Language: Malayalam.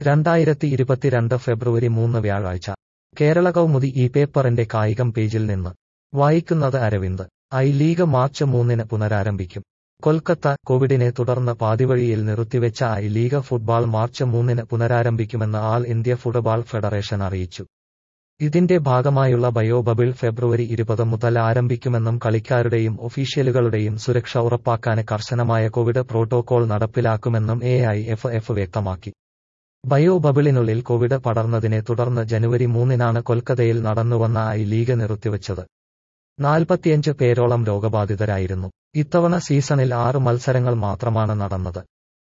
രണ്ടായിരത്തി ഇരുപത്തിരണ്ട് ഫെബ്രുവരി മൂന്ന് വ്യാഴാഴ്ച കേരള കൗമുദി ഈ പേപ്പറിന്റെ കായികം പേജിൽ നിന്ന് വായിക്കുന്നത് അരവിന്ദ് ഐ ലീഗ് മാർച്ച് മൂന്നിന് പുനരാരംഭിക്കും കൊൽക്കത്ത കോവിഡിനെ തുടർന്ന് പാതിവഴിയിൽ നിർത്തിവെച്ച ഐ ലീഗ് ഫുട്ബോൾ മാർച്ച് മൂന്നിന് പുനരാരംഭിക്കുമെന്ന് ആൾ ഇന്ത്യ ഫുട്ബോൾ ഫെഡറേഷൻ അറിയിച്ചു ഇതിന്റെ ഭാഗമായുള്ള ബയോ ബബിൾ ഫെബ്രുവരി ഇരുപത് മുതൽ ആരംഭിക്കുമെന്നും കളിക്കാരുടെയും ഒഫീഷ്യലുകളുടെയും സുരക്ഷ ഉറപ്പാക്കാൻ കർശനമായ കോവിഡ് പ്രോട്ടോകോൾ നടപ്പിലാക്കുമെന്നും എ ഐ എഫ് എഫ് വ്യക്തമാക്കി ബയോ ബബിളിനുള്ളിൽ കോവിഡ് പടർന്നതിനെ തുടർന്ന് ജനുവരി മൂന്നിനാണ് കൊൽക്കത്തയിൽ നടന്നുവന്ന ഐ ലീഗ് നിർത്തിവച്ചത് നാൽപ്പത്തിയഞ്ച് പേരോളം രോഗബാധിതരായിരുന്നു ഇത്തവണ സീസണിൽ ആറ് മത്സരങ്ങൾ മാത്രമാണ് നടന്നത്